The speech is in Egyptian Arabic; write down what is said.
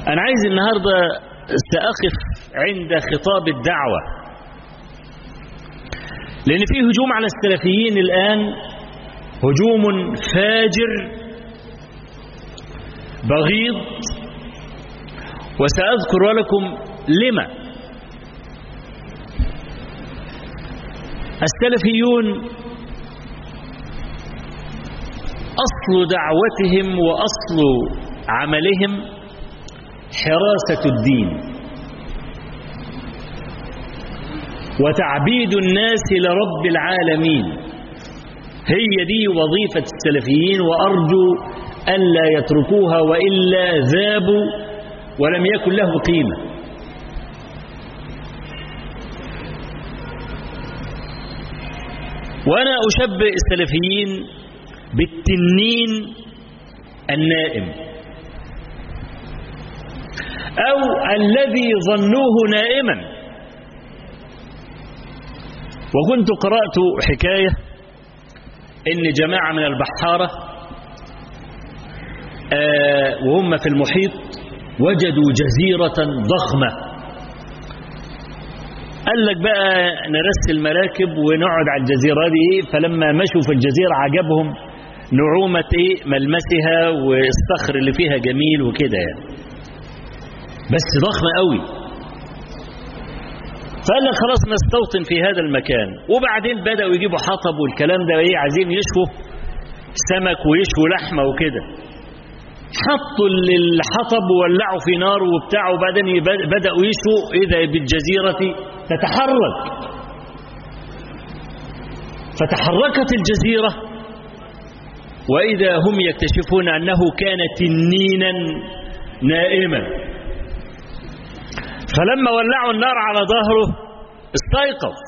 أنا عايز النهاردة سأقف عند خطاب الدعوة لأن في هجوم على السلفيين الآن هجوم فاجر بغيض وسأذكر لكم لما السلفيون أصل دعوتهم وأصل عملهم حراسة الدين وتعبيد الناس لرب العالمين هي دي وظيفة السلفيين وأرجو ألا يتركوها وإلا ذابوا ولم يكن له قيمة وأنا أشبه السلفيين بالتنين النائم أو الذي ظنوه نائما وكنت قرأت حكاية إن جماعة من البحارة آه وهم في المحيط وجدوا جزيرة ضخمة قال لك بقى نرسل المراكب ونقعد على الجزيرة دي فلما مشوا في الجزيرة عجبهم نعومة ايه ملمسها والصخر اللي فيها جميل وكده يعني بس ضخمة قوي فقال لك خلاص نستوطن في هذا المكان وبعدين بدأوا يجيبوا حطب والكلام ده ايه عايزين يشووا سمك ويشووا لحمة وكده حطوا الحطب وولعوا في نار وبتاع وبعدين بدأوا يشوا إذا بالجزيرة تتحرك فتحركت الجزيرة وإذا هم يكتشفون أنه كان تنينا نائما فلما ولعوا النار على ظهره استيقظ